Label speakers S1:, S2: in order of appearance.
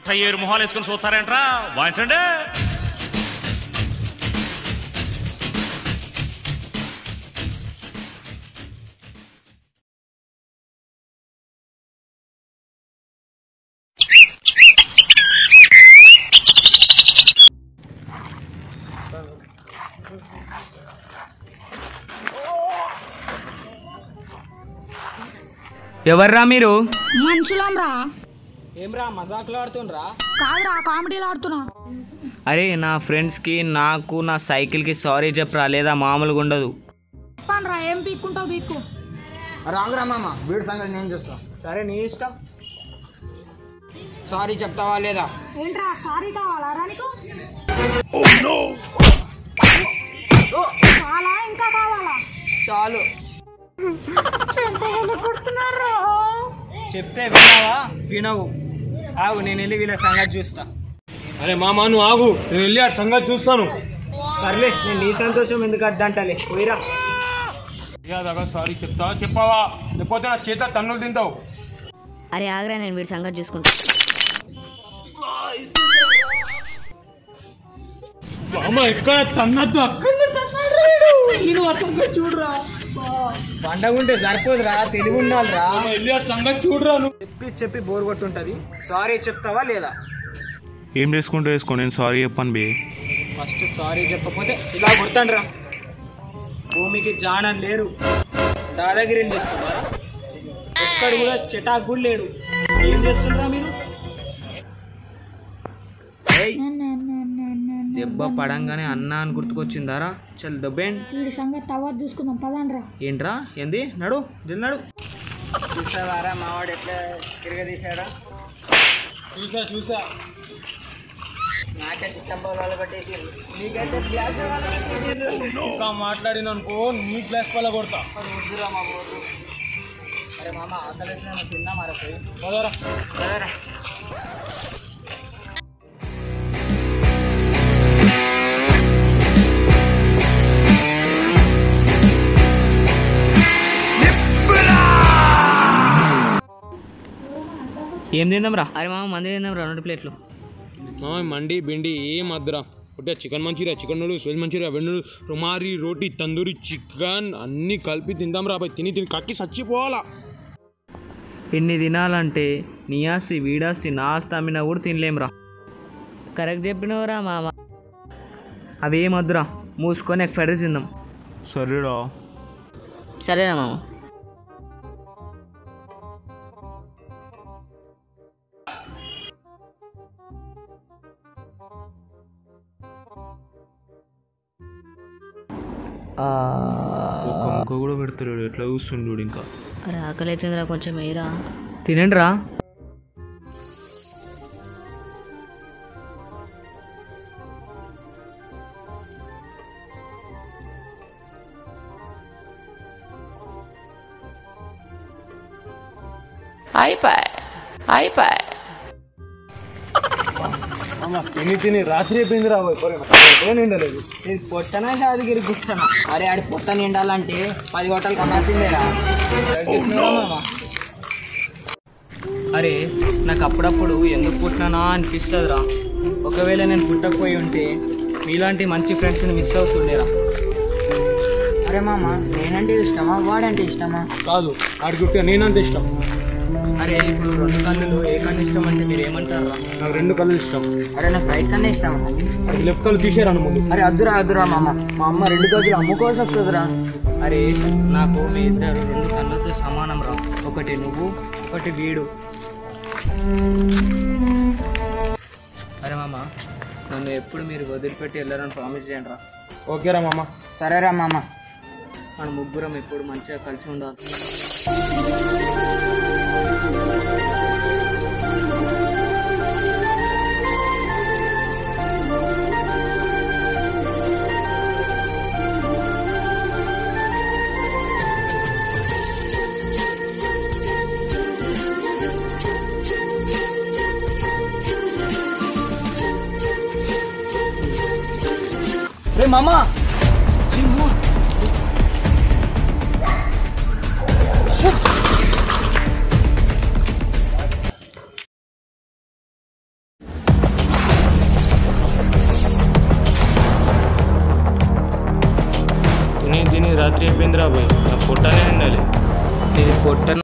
S1: అట్ట ఏరు మొహాలు వేసుకొని చూస్తారేంట్రా వాయించండి
S2: ఎవర్రా మీరు
S3: మనుషులం రా
S2: ఏమ్రా మజాకులు ఆడుతుండ్రా
S3: కాదురా కామెడీలు ఆడుతున్నా
S2: అరే నా ఫ్రెండ్స్కి నాకు నా సైకిల్కి సారీ చెప్పరా లేదా మామూలుగా ఉండదు
S3: చెప్పాను రా ఏం పీక్కుంటావు పీక్కు
S4: రాంగురా మామ వీడి సంగతి నేను చూస్తా
S2: సరే నీ ఇష్టం
S4: సారీ చెప్తావా లేదా
S3: ఏంట్రా సారీ కావాలా రా నీకు చాలా ఇంకా కావాలా
S2: చాలు చెప్తే విన్నావా వినవు ఆగు నేను వెళ్ళి వీళ్ళ సంగతి చూస్తా
S5: అరే మామ నువ్వు ఆగు నేను వెళ్ళి ఆ సంగతి చూస్తాను
S2: సర్లే నేను నీ సంతోషం ఎందుకు అడ్డంటలే పోయిరా
S5: దగ్గర సారీ చెప్తావా చెప్పావా లేకపోతే నా చేత తన్నులు తింటావు
S6: అరే ఆగ్రా నేను వీడి సంగతి చూసుకుంటా
S5: మామ ఎక్కడ తన్నద్దు అక్కడ
S2: పండగుంటే సరిపోదురా తెలివి ఉండాలిరా
S5: వెళ్ళి ఆ సంగతి చూడరా నువ్వు
S2: చెప్పి చెప్పి బోర్ కొట్టుంటది సారీ చెప్తావా లేదా
S1: ఏం చేసుకుంటూ వేసుకో నేను సారీ చెప్పాను బే
S2: ఫస్ట్ సారీ చెప్పకపోతే ఇలా కొడతాండ్రా భూమికి జానం లేరు దాదాగిరిని చేస్తున్నారా ఒక్కడు కూడా చిటాకు కూడా లేడు ఏం చేస్తుండ్రా మీరు ఏయ్, దెబ్బ పడంగానే అన్న అని గుర్తుకొచ్చిందారా చల్ దెబ్బేండి
S3: వీడి సంగతి తర్వాత చూసుకుందాం పదండ్రా
S2: ఏంట్రా ఏంది నడు దిల్ నడు
S4: చూసావారా మావాడు ఎట్లా తిరగదీశాడా
S5: చూసా చూసా
S4: నాకైతే చెంపలు పట్టేసి నీకైతే గ్లాస్
S5: ఇంకా మాట్లాడిన అనుకో నీ గ్లాస్ పల్ల కొడతా
S4: వద్దురా మా ఊరు అరే మామ ఆకలి తిన్నా మరపోయి
S5: పదరా
S4: సరేరా
S2: ఏం తిందాంరా అరే మామ మంది తిందాం రెండు ప్లేట్లు
S5: మామ మండి బెండి ఏం అద్దరా ఒకటే chicken manchurian chicken noodles veg manchurian veg noodles rumali roti tandoori chicken అన్నీ కలిపి తిందాం రా బాయ్ తిని తిని కక్కి చచ్చిపోవాలా
S2: ఇన్ని తినాలంటే నీ ఆస్తి వీడాస్తి నా ఆస్తి అమ్మినా కూడా తినలేంరా
S6: కరెక్ట్ చెప్పినవరా మామ
S2: అవి ఏమొద్దురా మూసుకొని ఎగ్ ఫ్రైడ్ రైస్ తిందాం
S1: సరేరా
S6: సరేనా మామ
S1: ఒక్క ముక్క కూడా పెడతాడు ఎట్లా చూస్తుండు ఇంకా
S6: అరే ఆకలి అవుతుందిరా కొంచెం వేయరా
S2: తినండి రా
S5: తిని తిని రాత్రి అయిపోయింది రా బాయ్ నిండలేదు
S2: నేను పొట్టనా కాదు గిరిగిస్తానా
S4: అరే ఆడి పుట్ట నిండాలంటే పది గొట్టలు కమ్మాల్సిందేరా
S2: అరే నాకు అప్పుడప్పుడు ఎందుకు పుట్టినానా అనిపిస్తుందిరా ఒకవేళ నేను పుట్టకపోయి ఉంటే మీలాంటి మంచి ఫ్రెండ్స్ని మిస్ అవుతుండేరా
S4: అరే మామ నేనంటే ఇష్టమా వాడంటే ఇష్టమా
S5: కాదు ఆడికి పుట్టిన నేనంత ఇష్టం
S2: అరే ఇప్పుడు రెండు కళ్ళు ఏ కన్ను ఇష్టం అంటే మీరు ఏమంటారా
S5: నాకు రెండు కళ్ళు ఇష్టం
S4: అరే నాకు రైట్ కన్నా ఇష్టమా
S5: అది లెఫ్ట్ కళ్ళు తీసేరాను ముందు
S4: అరే అద్దురా అద్దురా మామ మా అమ్మ రెండు గదులు అమ్ముకోవాల్సి వస్తుందిరా
S2: అరే నాకు మీ ఇద్దరు రెండు కళ్ళతో సమానం రా ఒకటి నువ్వు ఒకటి వీడు అరే మామ నన్ను ఎప్పుడు మీరు వదిలిపెట్టి వెళ్ళారని ప్రామిస్ చేయండి రా
S5: ఓకేరా మామ
S4: సరేరా మామ
S2: మన ముగ్గురం ఎప్పుడు మంచిగా కలిసి ఉండాలి
S4: రే మామ
S1: రాత్రి అయిపోయింది రా బాయ్ నా పొట్టనే ఉండాలి
S2: ఇది పొట్ట